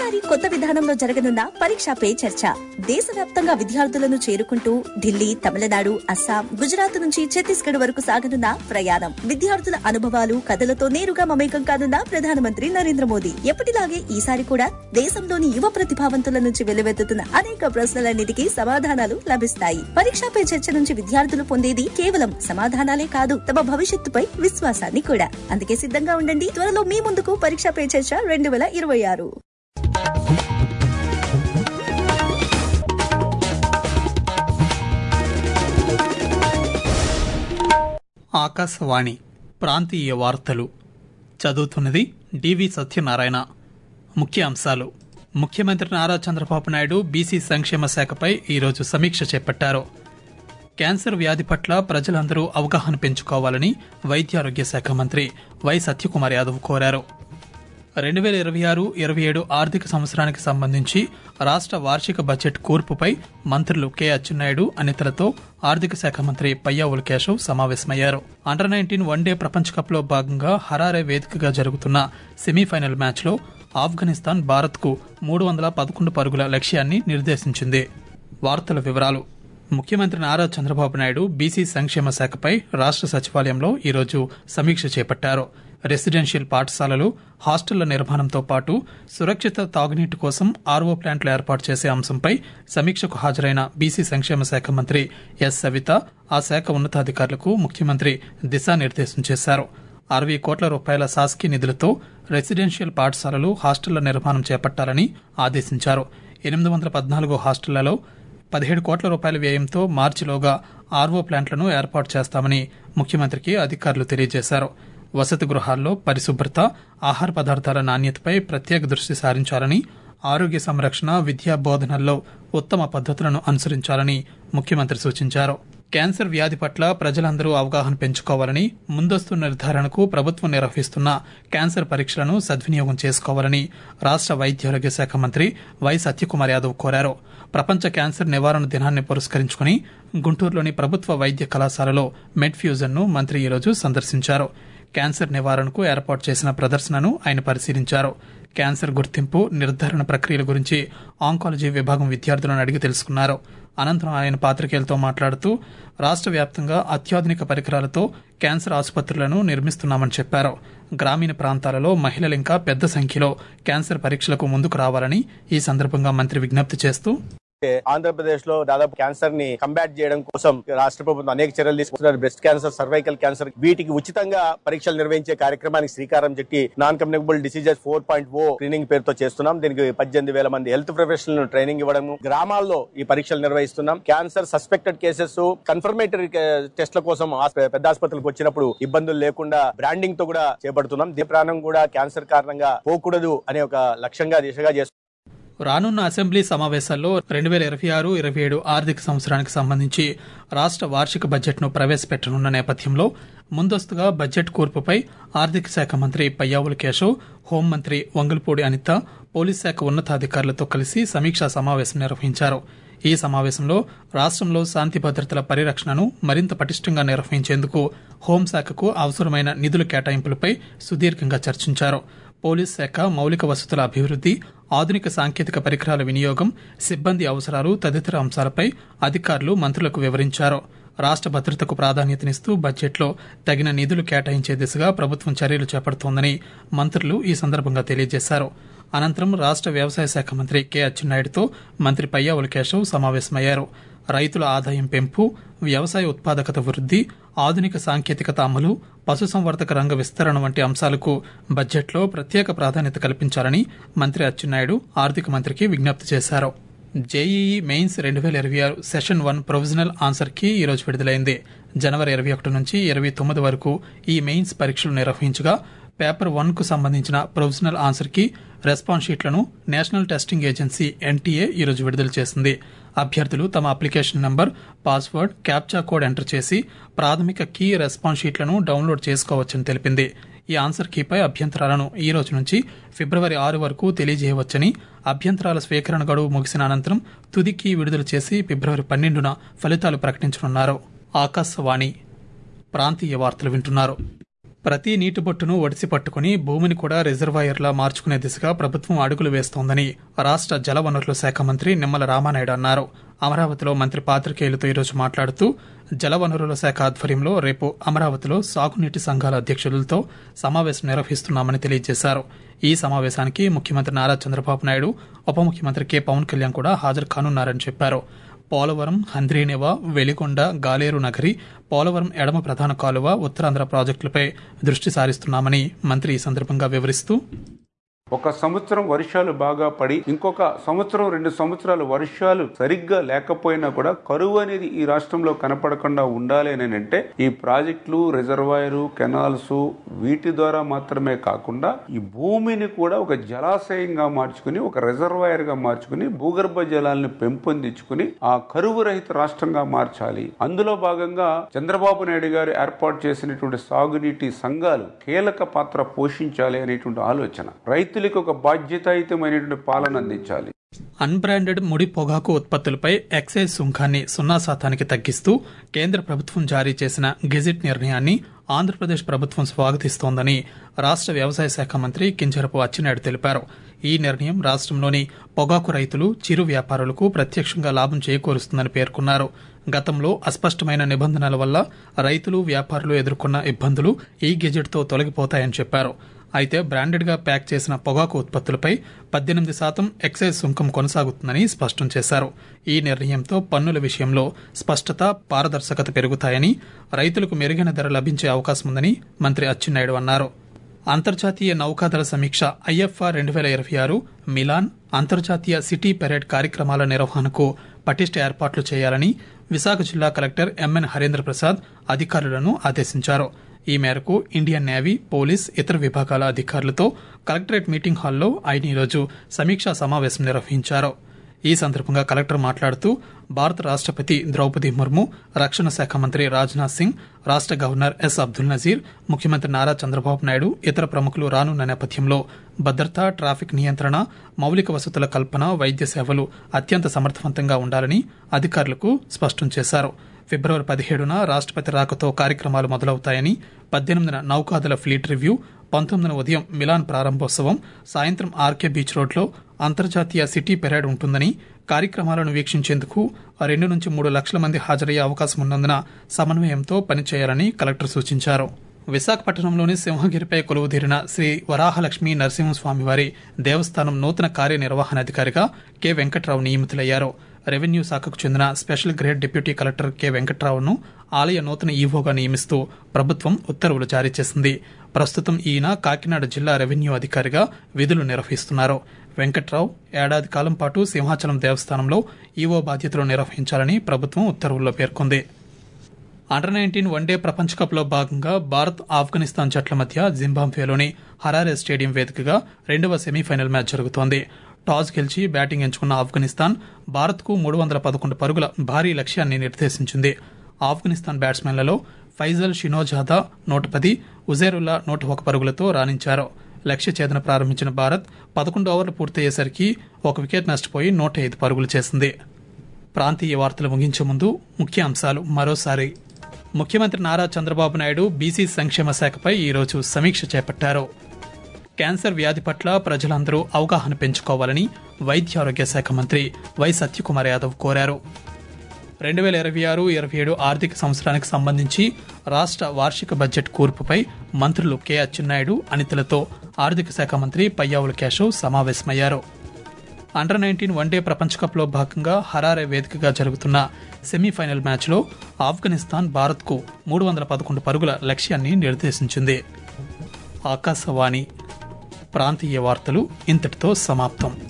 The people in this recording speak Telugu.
ఈసారి కొత్త విధానంలో జరగనున్న పరీక్ష పే చర్చ దేశవ్యాప్తంగా విద్యార్థులను చేరుకుంటూ ఢిల్లీ తమిళనాడు అస్సాం గుజరాత్ నుంచి ఛత్తీస్గఢ్ వరకు సాగనున్న ప్రయాణం విద్యార్థుల అనుభవాలు కథలతో నేరుగా మమేకం కానున్న ప్రధానమంత్రి నరేంద్ర మోదీ ఎప్పటిలాగే ఈసారి కూడా దేశంలోని యువ ప్రతిభావంతుల నుంచి వెలువెత్తుతున్న అనేక ప్రశ్నలన్నిటికీ సమాధానాలు లభిస్తాయి పరీక్ష పే చర్చ నుంచి విద్యార్థులు పొందేది కేవలం సమాధానాలే కాదు తమ భవిష్యత్తుపై విశ్వాసాన్ని కూడా అందుకే సిద్ధంగా ఉండండి త్వరలో మీ ముందుకు పరీక్ష పే చర్చ రెండు వేల ఇరవై ఆరు ఆకాశవాణి ప్రాంతీయ వార్తలు చదువుతున్నది డివి సత్యనారాయణ ముఖ్య అంశాలు ముఖ్యమంత్రి నారా చంద్రబాబు నాయుడు బీసీ సంక్షేమ శాఖపై ఈరోజు సమీక్ష చేపట్టారు క్యాన్సర్ వ్యాధి పట్ల ప్రజలందరూ అవగాహన పెంచుకోవాలని వైద్యారోగ్య శాఖ మంత్రి వై సత్యకుమార్ యాదవ్ కోరారు రెండు వేల ఇరవై ఆరు ఇరవై ఏడు ఆర్థిక సంవత్సరానికి సంబంధించి రాష్ట్ర వార్షిక బడ్జెట్ కూర్పుపై మంత్రులు కె అచ్చెన్నాయుడు అనితలతో ఆర్థిక శాఖ మంత్రి పయ్యావుల కేశవ్ సమావేశమయ్యారు అండర్ నైన్టీన్ వన్డే ప్రపంచ కప్లో భాగంగా హరారే వేదికగా జరుగుతున్న సెమీఫైనల్ మ్యాచ్లో ఆఫ్ఘనిస్తాన్ భారత్కు మూడు వందల పదకొండు పరుగుల లక్ష్యాన్ని నిర్దేశించింది వార్తల వివరాలు ముఖ్యమంత్రి నారా చంద్రబాబు నాయుడు బీసీ సంక్షేమ శాఖపై రాష్ట్ర సచివాలయంలో ఈరోజు సమీక్ష చేపట్టారు రెసిడెన్షియల్ పాఠశాలలు హాస్టళ్ల నిర్మాణంతో పాటు సురక్షిత తాగునీటి కోసం ఆర్వో ప్లాంట్లు ఏర్పాటు చేసే అంశంపై సమీక్షకు హాజరైన బీసీ సంక్షేమ శాఖ మంత్రి ఎస్ సవిత ఆ శాఖ ఉన్నతాధికారులకు ముఖ్యమంత్రి దిశానిర్దేశం చేశారు అరవై కోట్ల రూపాయల శాసకీయ నిధులతో రెసిడెన్షియల్ పాఠశాలలు హాస్టళ్ల నిర్మాణం చేపట్టాలని ఆదేశించారు ఎనిమిది వందల పద్నాలుగు హాస్టళ్లలో పదిహేడు కోట్ల రూపాయల వ్యయంతో మార్చిలోగా ఆర్వో ప్లాంట్లను ఏర్పాటు చేస్తామని ముఖ్యమంత్రికి అధికారులు తెలియజేశారు వసతి గృహాల్లో పరిశుభ్రత ఆహార పదార్థాల నాణ్యతపై ప్రత్యేక దృష్టి సారించాలని ఆరోగ్య సంరక్షణ విద్యా బోధనల్లో ఉత్తమ పద్ధతులను అనుసరించాలని ముఖ్యమంత్రి సూచించారు క్యాన్సర్ వ్యాధి పట్ల ప్రజలందరూ అవగాహన పెంచుకోవాలని ముందస్తు నిర్ధారణకు ప్రభుత్వం నిర్వహిస్తున్న క్యాన్సర్ పరీక్షలను సద్వినియోగం చేసుకోవాలని రాష్ట్ర వైద్యారోగ్య శాఖ మంత్రి వై సత్యకుమార్ యాదవ్ కోరారు ప్రపంచ క్యాన్సర్ నివారణ దినాన్ని పురస్కరించుకుని గుంటూరులోని ప్రభుత్వ వైద్య కళాశాలలో మెడ్ఫ్యూజన్ ను మంత్రి ఈరోజు సందర్శించారు క్యాన్సర్ నివారణకు ఏర్పాటు చేసిన ప్రదర్శనను ఆయన పరిశీలించారు క్యాన్సర్ గుర్తింపు నిర్ధారణ ప్రక్రియల గురించి ఆంకాలజీ విభాగం విద్యార్థులను అడిగి తెలుసుకున్నారు అనంతరం ఆయన పాత్రికేయులతో మాట్లాడుతూ రాష్ట్ర వ్యాప్తంగా అత్యాధునిక పరికరాలతో క్యాన్సర్ ఆసుపత్రులను నిర్మిస్తున్నామని చెప్పారు గ్రామీణ ప్రాంతాలలో మహిళలు ఇంకా పెద్ద సంఖ్యలో క్యాన్సర్ పరీక్షలకు ముందుకు రావాలని ఈ సందర్భంగా మంత్రి విజ్ఞప్తి చేస్తూ ఆంధ్రప్రదేశ్ లో దాదాపు క్యాన్సర్ ని కంబాట్ చేయడం కోసం రాష్ట్ర ప్రభుత్వం అనేక చర్యలు తీసుకుంటున్నారు బ్రెస్ట్ క్యాన్సర్ సర్వైకల్ క్యాన్సర్ వీటికి ఉచితంగా పరీక్షలు నిర్వహించే కార్యక్రమానికి శ్రీకారం చుట్టి non communicable diseases four point O screening పేరుతో చేస్తున్నాం దీనికి పద్దెనిమిది వేల మంది హెల్త్ ప్రొఫెషనల్ ట్రైనింగ్ ఇవ్వడం గ్రామాల్లో ఈ పరీక్షలు నిర్వహిస్తున్నాం క్యాన్సర్ సస్పెక్టెడ్ కేసెస్ కన్ఫర్మేటరీ టెస్ట్ల కోసం ఆస్ప- పెద్ద ఆసుపత్రులకు వచ్చినప్పుడు ఇబ్బందులు లేకుండా బ్రాండింగ్ తో కూడా చేపడుతున్నాం దీని ప్రాణం కూడా క్యాన్సర్ కారణంగా పోకూడదు అనే ఒక లక్ష్యంగా దిశగా చేస్తున్నాం రానున్న అసెంబ్లీ సమావేశాల్లో రెండు వేల ఇరవై ఆరు ఇరవై ఏడు ఆర్థిక సంవత్సరానికి సంబంధించి రాష్ట్ర వార్షిక బడ్జెట్ను ప్రవేశపెట్టనున్న నేపథ్యంలో ముందస్తుగా బడ్జెట్ కూర్పుపై ఆర్థిక శాఖ మంత్రి పయ్యావుల కేశవ్ హోంమంత్రి వంగల్పూడి అనిత పోలీస్ శాఖ ఉన్నతాధికారులతో కలిసి సమీక్షా సమావేశం నిర్వహించారు ఈ సమావేశంలో రాష్ట్రంలో శాంతి భద్రతల పరిరక్షణను మరింత పటిష్టంగా నిర్వహించేందుకు హోంశాఖకు అవసరమైన నిధుల కేటాయింపులపై సుదీర్ఘంగా చర్చించారు పోలీస్ శాఖ మౌలిక వసతుల అభివృద్ధి ఆధునిక సాంకేతిక పరికరాల వినియోగం సిబ్బంది అవసరాలు తదితర అంశాలపై అధికారులు మంత్రులకు వివరించారు రాష్ట్ర భద్రతకు ప్రాధాన్యతనిస్తూ బడ్జెట్లో తగిన నిధులు కేటాయించే దిశగా ప్రభుత్వం చర్యలు చేపడుతోందని మంత్రులు ఈ సందర్భంగా తెలియజేశారు అనంతరం రాష్ట్ర వ్యవసాయ శాఖ మంత్రి కె అచ్చెన్నాయుడుతో మంత్రి పయ్యావుల కేశవ్ సమావేశమయ్యారు రైతుల ఆదాయం పెంపు వ్యవసాయ ఉత్పాదకత వృద్ధి ఆధునిక సాంకేతికత అమలు పశుసంవర్ధక రంగ విస్తరణ వంటి అంశాలకు బడ్జెట్లో ప్రత్యేక ప్రాధాన్యత కల్పించాలని మంత్రి అచ్చెన్నాయుడు ఆర్థిక మంత్రికి విజ్ఞప్తి చేశారు జేఈఈ మెయిన్స్ రెండు వేల ఇరవై ఆరు సెషన్ వన్ ప్రొవిజనల్ ఆన్సర్ కి ఈరోజు విడుదలైంది జనవరి ఇరవై ఒకటి నుంచి ఇరవై తొమ్మిది వరకు ఈ మెయిన్స్ పరీక్షలు నిర్వహించగా పేపర్ వన్ కు సంబంధించిన ప్రొవిజనల్ ఆన్సర్ కి రెస్పాన్స్ షీట్లను నేషనల్ టెస్టింగ్ ఏజెన్సీ ఎన్టీఏ ఈరోజు విడుదల చేసింది అభ్యర్థులు తమ application number password captcha code enter చేసి ప్రాథమిక కీ రెస్పాన్స్ షీట్లను డౌన్లోడ్ చేసుకోవచ్చని తెలిపింది ఈ ఆన్సర్ కీపై అభ్యంతరాలను ఈ రోజు నుంచి ఫిబ్రవరి ఆరు వరకు తెలియజేయవచ్చని అభ్యంతరాల స్వీకరణ గడువు ముగిసిన అనంతరం తుది కీ విడుదల చేసి ఫిబ్రవరి పన్నెండున ఫలితాలు ప్రకటించనున్నారు ఆకాశవాణి ప్రాంతీయ వార్తలు వింటున్నారు ప్రతి నీటి బొట్టును ఒడిసి పట్టుకుని భూమిని కూడా రిజర్వాయర్లా మార్చుకునే దిశగా ప్రభుత్వం అడుగులు వేస్తోందని రాష్ట్ర జలవనరుల శాఖ మంత్రి నిమ్మల రామానాయుడు అన్నారు అమరావతిలో మంత్రి పాత్రికేయులతో ఈరోజు మాట్లాడుతూ జలవనరుల శాఖ ఆధ్వర్యంలో రేపు అమరావతిలో సాగునీటి సంఘాల అధ్యక్షులతో సమావేశం నిర్వహిస్తున్నామని తెలియజేశారు ఈ సమావేశానికి ముఖ్యమంత్రి నారా చంద్రబాబు నాయుడు ఉప ముఖ్యమంత్రి కె పవన్ కళ్యాణ్ కూడా హాజరు కానున్నారని చెప్పారు పోలవరం హంద్రీనేవ వెలిగొండ గాలేరు నగరి పోలవరం ఎడమ ప్రధాన కాలువ ఉత్తరాంధ్ర ప్రాజెక్టులపై దృష్టి సారిస్తున్నామని మంత్రి ఈ సందర్భంగా వివరిస్తూ ఒక సంవత్సరం వర్షాలు బాగా పడి ఇంకొక సంవత్సరం రెండు సంవత్సరాలు వర్షాలు సరిగ్గా లేకపోయినా కూడా కరువు అనేది ఈ రాష్ట్రంలో కనపడకుండా ఉండాలి అని అంటే ఈ ప్రాజెక్టులు రిజర్వాయరు కెనాల్స్ వీటి ద్వారా మాత్రమే కాకుండా ఈ భూమిని కూడా ఒక జలాశయంగా మార్చుకుని ఒక రిజర్వాయర్ గా మార్చుకుని భూగర్భ జలాలను పెంపొందించుకుని ఆ కరువు రహిత రాష్ట్రంగా మార్చాలి అందులో భాగంగా చంద్రబాబు నాయుడు గారు ఏర్పాటు చేసినటువంటి సాగునీటి సంఘాలు కీలక పాత్ర పోషించాలి అనేటువంటి ఆలోచన రైతులకు ఒక బాధ్యతాయుతమైనటువంటి పాలన అందించాలి అన్బ్రాండెడ్ ముడి పొగాకు ఉత్పత్తులపై ఎక్సైజ్ సుంకాన్ని సున్నా శాతానికి తగ్గిస్తూ కేంద్ర ప్రభుత్వం జారీ చేసిన గెజిట్ నిర్ణయాన్ని ఆంధ్రప్రదేశ్ ప్రభుత్వం స్వాగతిస్తోందని రాష్ట్ర వ్యవసాయ శాఖ మంత్రి కింజరపు అచ్చెన్నాయుడు తెలిపారు ఈ నిర్ణయం రాష్ట్రంలోని పొగాకు రైతులు చిరు వ్యాపారులకు ప్రత్యక్షంగా లాభం చేకూరుస్తుందని పేర్కొన్నారు గతంలో అస్పష్టమైన నిబంధనల వల్ల రైతులు వ్యాపారులు ఎదుర్కొన్న ఇబ్బందులు ఈ గెజెట్తో తొలగిపోతాయని చెప్పారు అయితే బ్రాండెడ్గా ప్యాక్ చేసిన పొగాకు ఉత్పత్తులపై పద్దెనిమిది శాతం ఎక్సైజ్ సుంకం కొనసాగుతుందని స్పష్టం చేశారు ఈ నిర్ణయంతో పన్నుల విషయంలో స్పష్టత పారదర్శకత పెరుగుతాయని రైతులకు మెరుగైన ధర లభించే అవకాశం ఉందని మంత్రి అచ్చెన్నాయుడు అన్నారు అంతర్జాతీయ నౌకాదళ సమీక్ష ఐఎఫ్ఆర్ రెండు వేల ఇరవై ఆరు మిలాన్ అంతర్జాతీయ సిటీ పెరేడ్ కార్యక్రమాల నిర్వహణకు పటిష్ట ఏర్పాట్లు చేయాలని విశాఖ జిల్లా కలెక్టర్ ఎంఎన్ హరేంద్ర ప్రసాద్ అధికారులను ఆదేశించారు ఈ మేరకు ఇండియన్ నేవీ పోలీస్ ఇతర విభాగాల అధికారులతో కలెక్టరేట్ మీటింగ్ హాల్లో ఆయన ఈరోజు సమీక్షా సమావేశం నిర్వహించారు ఈ సందర్భంగా కలెక్టర్ మాట్లాడుతూ భారత రాష్ట్రపతి ద్రౌపది ముర్ము రక్షణ శాఖ మంత్రి రాజ్నాథ్ సింగ్ రాష్ట్ర గవర్నర్ ఎస్ అబ్దుల్ నజీర్ ముఖ్యమంత్రి నారా చంద్రబాబు నాయుడు ఇతర ప్రముఖులు రానున్న నేపథ్యంలో భద్రత ట్రాఫిక్ నియంత్రణ మౌలిక వసతుల కల్పన వైద్య సేవలు అత్యంత సమర్థవంతంగా ఉండాలని అధికారులకు స్పష్టం చేశారు ఫిబ్రవరి పదిహేడున రాష్ట్రపతి రాకతో కార్యక్రమాలు మొదలవుతాయని పద్దెనిమిదిన నౌకాదళ ఫ్లీట్ రివ్యూ పంతొమ్మిదిన ఉదయం మిలాన్ ప్రారంభోత్సవం సాయంత్రం ఆర్కే బీచ్ రోడ్లో అంతర్జాతీయ సిటీ పెరేడ్ ఉంటుందని కార్యక్రమాలను వీక్షించేందుకు రెండు నుంచి మూడు లక్షల మంది హాజరయ్యే అవకాశం ఉన్నందున సమన్వయంతో పనిచేయాలని కలెక్టర్ సూచించారు విశాఖపట్నంలోని సింహగిరిపై కొలువుదీరిన శ్రీ వరాహలక్ష్మి నరసింహస్వామివారి దేవస్థానం నూతన కార్యనిర్వహణాధికారిగా కె వెంకట్రావు నియమితులయ్యారు రెవెన్యూ శాఖకు చెందిన special grade deputy collector K వెంకట్రావును ఆలయ నూతన ఈవోగా నియమిస్తూ ప్రభుత్వం ఉత్తర్వులు జారీ చేసింది ప్రస్తుతం ఈయన కాకినాడ జిల్లా రెవెన్యూ అధికారిగా విధులు నిర్వహిస్తున్నారు వెంకట్రావు ఏడాది కాలం పాటు సింహాచలం దేవస్థానంలో ఈవో బాధ్యతలు నిర్వహించాలని ప్రభుత్వం ఉత్తర్వుల్లో పేర్కొంది అండర్ నైన్టీన్ వన్డే ప్రపంచ కప్ లో భాగంగా భారత్ ఆఫ్ఘనిస్తాన్ జట్ల మధ్య జింబాబ్వేలోని హరారే స్టేడియం వేదికగా రెండవ సెమీఫైనల్ మ్యాచ్ జరుగుతోంది టాస్ గెలిచి బ్యాటింగ్ ఎంచుకున్న ఆఫ్ఘనిస్తాన్ భారత్కు మూడు వందల పదకొండు పరుగుల భారీ లక్ష్యాన్ని నిర్దేశించింది ఆఫ్ఘనిస్తాన్ బ్యాట్స్మెన్లలో ఫైజల్ షినోజాదా నూట పది ఉజేరుల్లా నూట ఒక పరుగులతో రాణించారు లక్ష్య ఛేదన ప్రారంభించిన భారత్ పదకొండు ఓవర్లు పూర్తయ్యేసరికి ఒక వికెట్ నష్టపోయి నూట ఐదు పరుగులు చేసింది ప్రాంతీయ వార్తలు ముగించే ముందు ముఖ్య అంశాలు మరోసారి ముఖ్యమంత్రి నారా చంద్రబాబు నాయుడు బీసీ సంక్షేమ శాఖపై ఈరోజు సమీక్ష చేపట్టారు క్యాన్సర్ వ్యాధి పట్ల ప్రజలందరూ అవగాహన పెంచుకోవాలని వైద్య ఆరోగ్య శాఖ మంత్రి వై సత్యకుమార్ యాదవ్ కోరారు రెండు వేల ఇరవై ఆరు ఇరవై ఏడు ఆర్థిక సంవత్సరానికి సంబంధించి రాష్ట్ర వార్షిక బడ్జెట్ కూర్పుపై మంత్రులు కె అచ్చెన్నాయుడు అనితలతో ఆర్థిక శాఖ మంత్రి పయ్యావుల కేశవ్ సమావేశమయ్యారు అండర్ నైన్టీన్ వన్డే ప్రపంచ కప్లో భాగంగా హరారే వేదికగా జరుగుతున్న సెమీఫైనల్ మ్యాచ్లో ఆఫ్ఘనిస్తాన్ భారత్కు మూడు వందల పదకొండు పరుగుల లక్ష్యాన్ని నిర్దేశించింది ఆకాశవాణి ప్రాంతీయ వార్తలు ఇంతటితో సమాప్తం